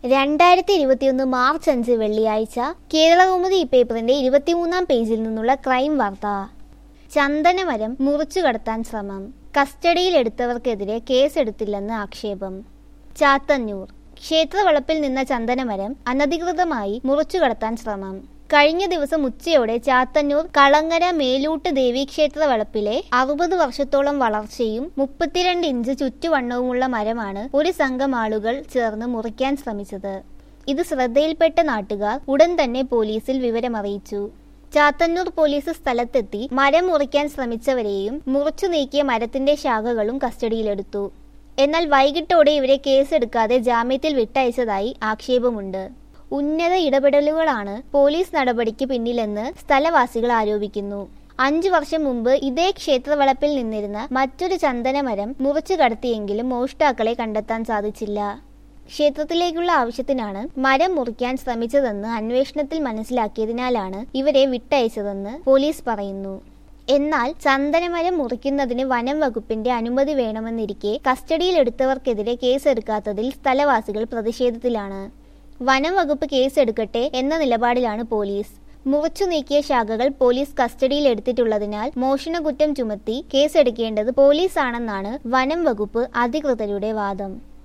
രണ്ടായിരത്തി ഇരുപത്തിയൊന്ന് മാർച്ച് അഞ്ച് വെള്ളിയാഴ്ച കേരളകൗമുദി ഈ പേപ്പറിന്റെ ഇരുപത്തിമൂന്നാം പേജിൽ നിന്നുള്ള ക്രൈം വാർത്ത ചന്ദനമരം മുറിച്ചു കടത്താൻ ശ്രമം കസ്റ്റഡിയിലെടുത്തവർക്കെതിരെ കേസെടുത്തില്ലെന്ന് ആക്ഷേപം ചാത്തന്നൂർ ക്ഷേത്രവളപ്പിൽ നിന്ന ചന്ദനമരം അനധികൃതമായി മുറിച്ചു കടത്താൻ ശ്രമം കഴിഞ്ഞ ദിവസം ഉച്ചയോടെ ചാത്തന്നൂർ കളങ്ങര മേലൂട്ട് ദേവീക്ഷേത്ര വളപ്പിലെ അറുപത് വർഷത്തോളം വളർച്ചയും മുപ്പത്തിരണ്ട് ഇഞ്ച് ചുറ്റുവണ്ണവുമുള്ള മരമാണ് ഒരു സംഘം ആളുകൾ ചേർന്ന് മുറിക്കാൻ ശ്രമിച്ചത് ഇത് ശ്രദ്ധയിൽപ്പെട്ട നാട്ടുകാർ ഉടൻ തന്നെ പോലീസിൽ വിവരമറിയിച്ചു ചാത്തന്നൂർ പോലീസ് സ്ഥലത്തെത്തി മരം മുറിക്കാൻ ശ്രമിച്ചവരെയും മുറിച്ചു നീക്കിയ മരത്തിന്റെ ശാഖകളും കസ്റ്റഡിയിലെടുത്തു എന്നാൽ വൈകിട്ടോടെ ഇവരെ കേസെടുക്കാതെ ജാമ്യത്തിൽ വിട്ടയച്ചതായി ആക്ഷേപമുണ്ട് ഉന്നത ഇടപെടലുകളാണ് പോലീസ് നടപടിക്ക് പിന്നിലെന്ന് സ്ഥലവാസികൾ ആരോപിക്കുന്നു അഞ്ചു വർഷം മുമ്പ് ഇതേ ക്ഷേത്രവളപ്പിൽ നിന്നിരുന്ന മറ്റൊരു ചന്ദനമരം മുറിച്ചു കടത്തിയെങ്കിലും മോഷ്ടാക്കളെ കണ്ടെത്താൻ സാധിച്ചില്ല ക്ഷേത്രത്തിലേക്കുള്ള ആവശ്യത്തിനാണ് മരം മുറിക്കാൻ ശ്രമിച്ചതെന്ന് അന്വേഷണത്തിൽ മനസ്സിലാക്കിയതിനാലാണ് ഇവരെ വിട്ടയച്ചതെന്ന് പോലീസ് പറയുന്നു എന്നാൽ ചന്ദനമരം മുറിക്കുന്നതിന് വനം വകുപ്പിന്റെ അനുമതി വേണമെന്നിരിക്കെ കസ്റ്റഡിയിലെടുത്തവർക്കെതിരെ കേസെടുക്കാത്തതിൽ സ്ഥലവാസികൾ പ്രതിഷേധത്തിലാണ് വനം വകുപ്പ് കേസെടുക്കട്ടെ എന്ന നിലപാടിലാണ് പോലീസ് മുറിച്ചു നീക്കിയ ശാഖകൾ പോലീസ് കസ്റ്റഡിയിൽ എടുത്തിട്ടുള്ളതിനാൽ മോഷണക്കുറ്റം ചുമത്തി കേസെടുക്കേണ്ടത് പോലീസാണെന്നാണ് വനം വകുപ്പ് അധികൃതരുടെ വാദം